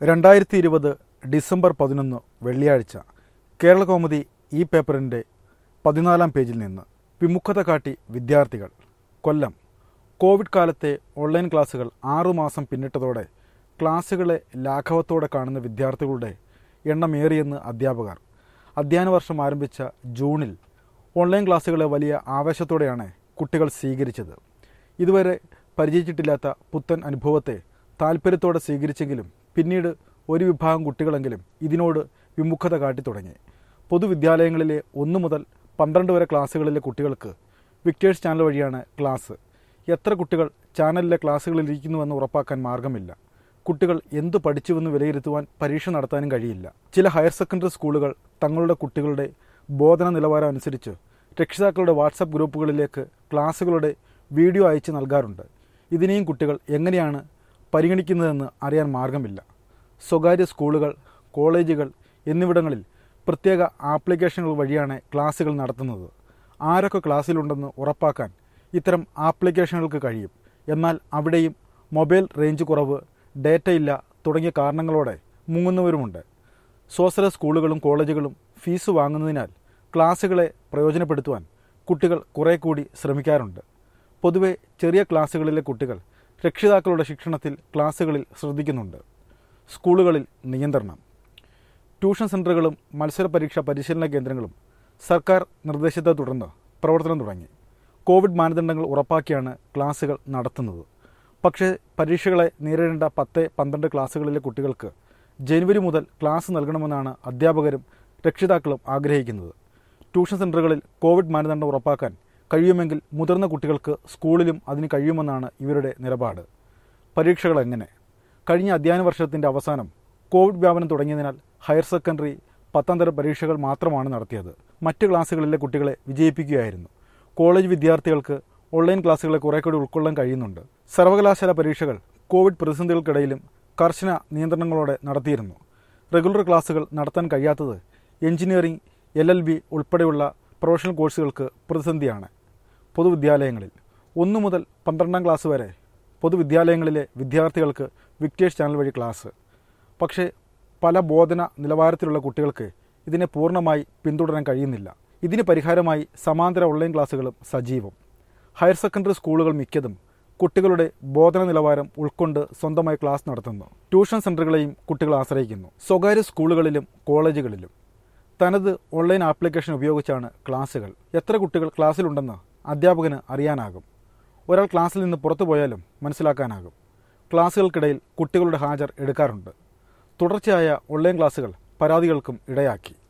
രണ്ടായിരത്തി ഇരുപത് ഡിസംബർ പതിനൊന്ന് വെള്ളിയാഴ്ച കേരളകൗമുദി ഈ പേപ്പറിൻ്റെ പതിനാലാം പേജിൽ നിന്ന് വിമുഖത കാട്ടി വിദ്യാർത്ഥികൾ കൊല്ലം കോവിഡ് കാലത്തെ ഓൺലൈൻ ക്ലാസുകൾ ആറുമാസം പിന്നിട്ടതോടെ ക്ലാസുകളെ ലാഘവത്തോടെ കാണുന്ന വിദ്യാർത്ഥികളുടെ എണ്ണമേറിയെന്ന് അധ്യാപകർ അധ്യയന വർഷം ആരംഭിച്ച ജൂണിൽ ഓൺലൈൻ ക്ലാസ്സുകളെ വലിയ ആവേശത്തോടെയാണ് കുട്ടികൾ സ്വീകരിച്ചത് ഇതുവരെ പരിചയിച്ചിട്ടില്ലാത്ത പുത്തൻ അനുഭവത്തെ താല്പര്യത്തോടെ സ്വീകരിച്ചെങ്കിലും പിന്നീട് ഒരു വിഭാഗം കുട്ടികളെങ്കിലും ഇതിനോട് വിമുഖത കാട്ടി തുടങ്ങി പൊതുവിദ്യാലയങ്ങളിലെ ഒന്നു മുതൽ പന്ത്രണ്ട് വരെ ക്ലാസ്സുകളിലെ കുട്ടികൾക്ക് വിക്ടേഴ്സ് ചാനൽ വഴിയാണ് ക്ലാസ് എത്ര കുട്ടികൾ ചാനലിലെ ക്ലാസ്സുകളിൽ ഇരിക്കുന്നുവെന്ന് ഉറപ്പാക്കാൻ മാർഗമില്ല കുട്ടികൾ എന്തു പഠിച്ചുവെന്ന് വിലയിരുത്തുവാൻ പരീക്ഷ നടത്താനും കഴിയില്ല ചില ഹയർ സെക്കൻഡറി സ്കൂളുകൾ തങ്ങളുടെ കുട്ടികളുടെ ബോധന നിലവാരം അനുസരിച്ച് രക്ഷിതാക്കളുടെ വാട്സപ്പ് ഗ്രൂപ്പുകളിലേക്ക് ക്ലാസ്സുകളുടെ വീഡിയോ അയച്ച് നൽകാറുണ്ട് ഇതിനെയും കുട്ടികൾ എങ്ങനെയാണ് പരിഗണിക്കുന്നതെന്ന് അറിയാൻ മാർഗമില്ല സ്വകാര്യ സ്കൂളുകൾ കോളേജുകൾ എന്നിവിടങ്ങളിൽ പ്രത്യേക ആപ്ലിക്കേഷനുകൾ വഴിയാണ് ക്ലാസ്സുകൾ നടത്തുന്നത് ആരൊക്കെ ക്ലാസ്സിലുണ്ടെന്ന് ഉറപ്പാക്കാൻ ഇത്തരം ആപ്ലിക്കേഷനുകൾക്ക് കഴിയും എന്നാൽ അവിടെയും മൊബൈൽ റേഞ്ച് കുറവ് ഡേറ്റ ഇല്ല തുടങ്ങിയ കാരണങ്ങളോടെ മുങ്ങുന്നവരുമുണ്ട് സ്വാശ്രയ സ്കൂളുകളും കോളേജുകളും ഫീസ് വാങ്ങുന്നതിനാൽ ക്ലാസ്സുകളെ പ്രയോജനപ്പെടുത്തുവാൻ കുട്ടികൾ കുറെ കൂടി ശ്രമിക്കാറുണ്ട് പൊതുവെ ചെറിയ ക്ലാസ്സുകളിലെ കുട്ടികൾ രക്ഷിതാക്കളുടെ ശിക്ഷണത്തിൽ ക്ലാസ്സുകളിൽ ശ്രദ്ധിക്കുന്നുണ്ട് സ്കൂളുകളിൽ നിയന്ത്രണം ട്യൂഷൻ സെൻ്ററുകളും മത്സര പരീക്ഷാ പരിശീലന കേന്ദ്രങ്ങളും സർക്കാർ നിർദ്ദേശത്തെ തുടർന്ന് പ്രവർത്തനം തുടങ്ങി കോവിഡ് മാനദണ്ഡങ്ങൾ ഉറപ്പാക്കിയാണ് ക്ലാസ്സുകൾ നടത്തുന്നത് പക്ഷേ പരീക്ഷകളെ നേരിടേണ്ട പത്ത് പന്ത്രണ്ട് ക്ലാസ്സുകളിലെ കുട്ടികൾക്ക് ജനുവരി മുതൽ ക്ലാസ് നൽകണമെന്നാണ് അധ്യാപകരും രക്ഷിതാക്കളും ആഗ്രഹിക്കുന്നത് ട്യൂഷൻ സെൻ്ററുകളിൽ കോവിഡ് മാനദണ്ഡം ഉറപ്പാക്കാൻ കഴിയുമെങ്കിൽ മുതിർന്ന കുട്ടികൾക്ക് സ്കൂളിലും അതിന് കഴിയുമെന്നാണ് ഇവരുടെ നിലപാട് പരീക്ഷകൾ എങ്ങനെ കഴിഞ്ഞ അധ്യയന വർഷത്തിൻ്റെ അവസാനം കോവിഡ് വ്യാപനം തുടങ്ങിയതിനാൽ ഹയർ സെക്കൻഡറി പത്താം തരം പരീക്ഷകൾ മാത്രമാണ് നടത്തിയത് മറ്റ് ക്ലാസ്സുകളിലെ കുട്ടികളെ വിജയിപ്പിക്കുകയായിരുന്നു കോളേജ് വിദ്യാർത്ഥികൾക്ക് ഓൺലൈൻ ക്ലാസ്സുകളെ കുറെ കൂടി ഉൾക്കൊള്ളാൻ കഴിയുന്നുണ്ട് സർവകലാശാല പരീക്ഷകൾ കോവിഡ് പ്രതിസന്ധികൾക്കിടയിലും കർശന നിയന്ത്രണങ്ങളോടെ നടത്തിയിരുന്നു റെഗുലർ ക്ലാസ്സുകൾ നടത്താൻ കഴിയാത്തത് എഞ്ചിനീയറിംഗ് എൽ എൽ ബി ഉൾപ്പെടെയുള്ള പ്രൊഫഷണൽ കോഴ്സുകൾക്ക് പ്രതിസന്ധിയാണ് പൊതുവിദ്യാലയങ്ങളിൽ ഒന്നു മുതൽ പന്ത്രണ്ടാം ക്ലാസ് വരെ പൊതുവിദ്യാലയങ്ങളിലെ വിദ്യാർത്ഥികൾക്ക് വിക്ടേഴ്സ് ചാനൽ വഴി ക്ലാസ് പക്ഷേ പല ബോധന നിലവാരത്തിലുള്ള കുട്ടികൾക്ക് ഇതിനെ പൂർണ്ണമായി പിന്തുടരാൻ കഴിയുന്നില്ല ഇതിന് പരിഹാരമായി സമാന്തര ഓൺലൈൻ ക്ലാസ്സുകളും സജീവം ഹയർ സെക്കൻഡറി സ്കൂളുകൾ മിക്കതും കുട്ടികളുടെ ബോധന നിലവാരം ഉൾക്കൊണ്ട് സ്വന്തമായി ക്ലാസ് നടത്തുന്നു ട്യൂഷൻ സെൻ്ററുകളെയും കുട്ടികൾ ആശ്രയിക്കുന്നു സ്വകാര്യ സ്കൂളുകളിലും കോളേജുകളിലും തനത് ഓൺലൈൻ ആപ്ലിക്കേഷൻ ഉപയോഗിച്ചാണ് ക്ലാസ്സുകൾ എത്ര കുട്ടികൾ ക്ലാസ്സിലുണ്ടെന്ന് അധ്യാപകന് അറിയാനാകും ഒരാൾ ക്ലാസ്സിൽ നിന്ന് പുറത്തു പോയാലും മനസ്സിലാക്കാനാകും ക്ലാസ്സുകൾക്കിടയിൽ കുട്ടികളുടെ ഹാജർ എടുക്കാറുണ്ട് തുടർച്ചയായ ഓൺലൈൻ ക്ലാസ്സുകൾ പരാതികൾക്കും ഇടയാക്കി